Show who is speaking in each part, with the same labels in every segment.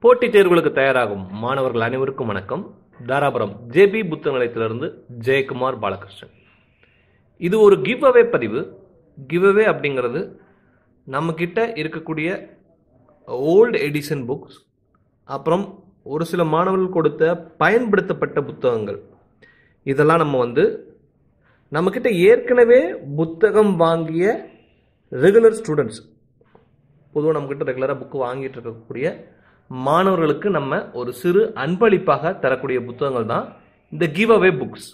Speaker 1: போட்டித் தேர்வுகளுக்கு தயாராகும் மாணவர்கள் அனைவருக்கும் வணக்கம் தாராபுரம் ஜேபி புத்த நிலையத்திலிருந்து ஜெயக்குமார் பாலகிருஷ்ணன் இது ஒரு கிவ் அவே பதிவு கிவ் அவே அப்படிங்கிறது நம்மக்கிட்ட இருக்கக்கூடிய ஓல்டு எடிஷன் புக்ஸ் அப்புறம் ஒரு சில மாணவர்கள் கொடுத்த பயன்படுத்தப்பட்ட புத்தகங்கள் இதெல்லாம் நம்ம வந்து நம்மக்கிட்ட ஏற்கனவே புத்தகம் வாங்கிய ரெகுலர் ஸ்டூடெண்ட்ஸ் பொதுவாக நம்மக்கிட்ட ரெகுலராக புக்கு வாங்கிட்டு இருக்கக்கூடிய மாணவர்களுக்கு நம்ம ஒரு சிறு அன்பளிப்பாக தரக்கூடிய புத்தகங்கள் தான் இந்த கிவ் அவே புக்ஸ்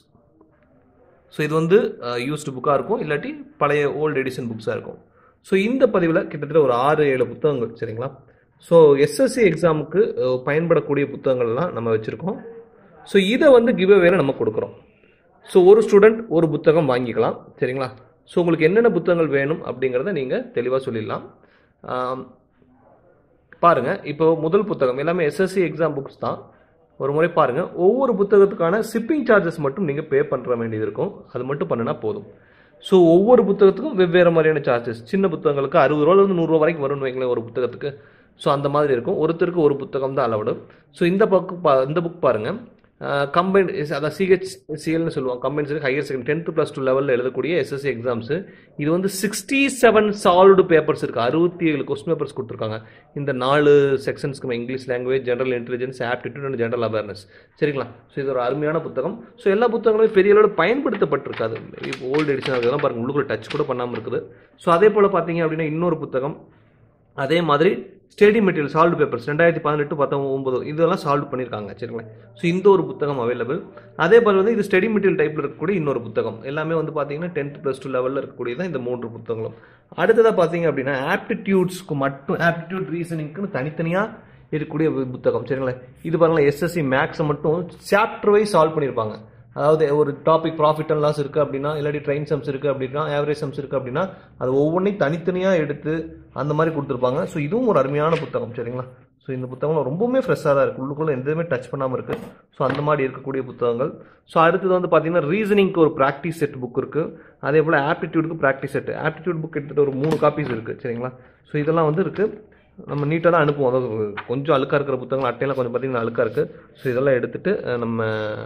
Speaker 1: ஸோ இது வந்து யூஸ்டு புக்காக இருக்கும் இல்லாட்டி பழைய ஓல்டு எடிஷன் புக்ஸாக இருக்கும் ஸோ இந்த பதிவில் கிட்டத்தட்ட ஒரு ஆறு ஏழு புத்தகங்கள் சரிங்களா ஸோ எஸ்எஸ்சி எக்ஸாமுக்கு பயன்படக்கூடிய புத்தகங்கள்லாம் நம்ம வச்சுருக்கோம் ஸோ இதை வந்து கிவ் அவேல நம்ம கொடுக்குறோம் ஸோ ஒரு ஸ்டூடெண்ட் ஒரு புத்தகம் வாங்கிக்கலாம் சரிங்களா ஸோ உங்களுக்கு என்னென்ன புத்தகங்கள் வேணும் அப்படிங்கிறத நீங்கள் தெளிவாக சொல்லிடலாம் ஆம், பாருங்க இப்போ முதல் புத்தகம் எல்லாமே எஸ்எஸ்சி எக்ஸாம் புக்ஸ் தான் ஒரு முறை பாருங்க ஒவ்வொரு புத்தகத்துக்கான ஷிப்பிங் சார்ஜஸ் மட்டும் நீங்கள் பே பண்ணுற வேண்டியது இருக்கும் அது மட்டும் பண்ணினா போதும் ஸோ ஒவ்வொரு புத்தகத்துக்கும் வெவ்வேறு மாதிரியான சார்ஜஸ் சின்ன புத்தகங்களுக்கு அறுபது ரூபாலேருந்து நூறுரூவா வரைக்கும் வரும்னு வைங்களேன் ஒரு புத்தகத்துக்கு ஸோ அந்த மாதிரி இருக்கும் ஒருத்தருக்கு ஒரு புத்தகம் தான் அலவுடு ஸோ இந்த புக் பா இந்த புக் பாருங்கள் கம்பைன் அதான் சிஹெச் சிஎல்னு சொல்லுவாங்க combine higher second tenth plus two லெவலில் எழுதக்கூடிய எஸ்எஸ்சி எக்ஸாம்ஸு இது வந்து சிக்ஸ்டி செவன் சால்வ்டு பேப்பர்ஸ் இருக்குது அறுபத்தி ஏழு கொஸ்டின் பேப்பர்ஸ் கொடுத்துருக்காங்க இந்த நாலு செக்ஷன்ஸ்க்கு English language general intelligence aptitude and general awareness சரிங்களா ஸோ இது ஒரு அருமையான புத்தகம் ஸோ எல்லா புத்தகங்களும் பெரிய அளவில் பயன்படுத்தப்பட்டிருக்காது இப்போ ஓல்டு எடிஷன் அதெல்லாம் பாருங்கள் உள்ளுக்குள்ள டச் கூட பண்ணாமல் இருக்குது ஸோ அதே போல் பார்த்தீங்க அப்படின்னா இன்னொரு புத்தகம் அதே மாதிரி ஸ்டடி மெட்டீரியல் சால்வ் பேப்பர்ஸ் ரெண்டாயிரத்தி பதினெட்டு பத்தொம்பது இதெல்லாம் சால்வ் பண்ணியிருக்காங்க சரிங்களா ஸோ இந்த ஒரு புத்தகம் அவைலபிள் அதே போல் வந்து இது ஸ்டடி மெட்டீரியல் டைப்பில் இருக்கக்கூடிய இன்னொரு புத்தகம் எல்லாமே வந்து பார்த்தீங்கன்னா டென்த் ப்ளஸ் டூ லெவலில் இருக்கக்கூடிய தான் இந்த மூன்று புத்தகங்களும் அடுத்ததாக பார்த்தீங்க அப்படின்னா ஆப்டிடியூட்ஸ்க்கு மட்டும் ஆப்டிடியூட் ரீசனிங்க்குன்னு தனித்தனியாக இருக்கக்கூடிய ஒரு புத்தகம் சரிங்களா இது பாருங்களேன் எஸ்எஸ்சி மேக்ஸை மட்டும் சாப்டர் வைஸ் சால்வ் பண்ணியிருப்பாங்க அதாவது ஒரு டாபிக் ப்ராஃபிட் அண்ட் லாஸ் இருக்குது அப்படின்னா இல்லாட்டி ட்ரெயின் சம்ஸ் இருக்குது அப்படின்னா ஆவரேஜ் சம்ஸ் இருக்குது அப்படின்னா அது ஒவ்வொன்றையும் தனித்தனியாக எடுத்து அந்த மாதிரி கொடுத்துருப்பாங்க ஸோ இதுவும் ஒரு அருமையான புத்தகம் சரிங்களா ஸோ இந்த புத்தகம் ரொம்பவுமே ஃப்ரெஷ்ஷாக தான் இருக்குது உள்ளுக்குள்ளே எதுவுமே டச் பண்ணாமல் இருக்குது ஸோ அந்த மாதிரி இருக்கக்கூடிய புத்தகங்கள் ஸோ அடுத்தது வந்து பார்த்தீங்கன்னா ரீசனிங்க்கு ஒரு ப்ராக்டிஸ் செட் புக் இருக்குது அதே போல் ஆப்டிடியூடுக்கு ப்ராக்டிஸ் செட் ஆப்டிடியூட் புக் கிட்டத்தட்ட ஒரு மூணு காப்பீஸ் இருக்குது சரிங்களா ஸோ இதெல்லாம் வந்து இருக்குது நம்ம நீட்டாக தான் அனுப்புவோம் அதாவது கொஞ்சம் அழுக்காக இருக்கிற புத்தகங்கள் அட்டையெல்லாம் கொஞ்சம் பார்த்தீங்கன்னா அழுக்காக இருக்குது ஸோ இதெல்லாம் எடுத்துகிட்டு நம்ம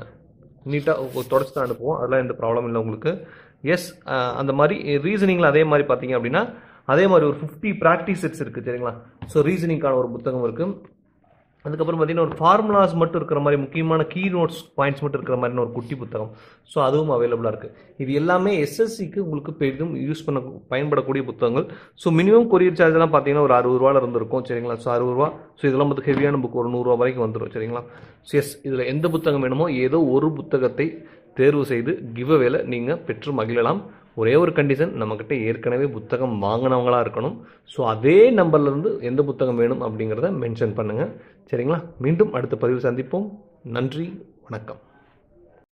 Speaker 1: நீட்டாக தொடச்சி தான் அனுப்புவோம் அதெல்லாம் எந்த ப்ராப்ளம் இல்லை உங்களுக்கு எஸ் அந்த மாதிரி ரீசனிங்கில் அதே மாதிரி பார்த்தீங்க அப்படின்னா அதே மாதிரி ஒரு ஃபிஃப்டி ப்ராக்டிஸ் செட்ஸ் இருக்குது சரிங்களா ஸோ ரீசனிங்கான ஒரு புத்தகம் இருக்குது அதுக்கப்புறம் பார்த்தீங்கன்னா ஒரு ஃபார்முலாஸ் மட்டும் இருக்கிற மாதிரி முக்கியமான கீ நோட்ஸ் பாயிண்ட்ஸ் மட்டும் இருக்கிற மாதிரி ஒரு குட்டி புத்தகம் ஸோ அதுவும் அவைலபிளாக இருக்குது இது எல்லாமே எஸ்எஸ்சிக்கு உங்களுக்கு பெரிதும் யூஸ் பண்ண பயன்படக்கூடிய புத்தகங்கள் ஸோ மினிமம் கொரியர் சார்ஜ்லாம் பார்த்தீங்கன்னா ஒரு அறுபது ரூபாவில் இருந்திருக்கும் சரிங்களா ஸோ அறுபது ரூபா ஸோ இதெல்லாம் வந்து ஹெவியான புக் ஒரு நூறுரூவா வரைக்கும் வந்துடும் சரிங்களா ஸோ எஸ் இதில் எந்த புத்தகம் வேணுமோ ஏதோ ஒரு புத்தகத்தை தேர்வு செய்து கிவ் அவேல நீங்கள் பெற்று மகிழலாம் ஒரே ஒரு கண்டிஷன் நம்மக்கிட்ட ஏற்கனவே புத்தகம் வாங்கினவங்களாக இருக்கணும் ஸோ அதே நம்பர்லேருந்து எந்த புத்தகம் வேணும் அப்படிங்கிறத மென்ஷன் பண்ணுங்கள் சரிங்களா மீண்டும் அடுத்த பதிவு சந்திப்போம் நன்றி வணக்கம்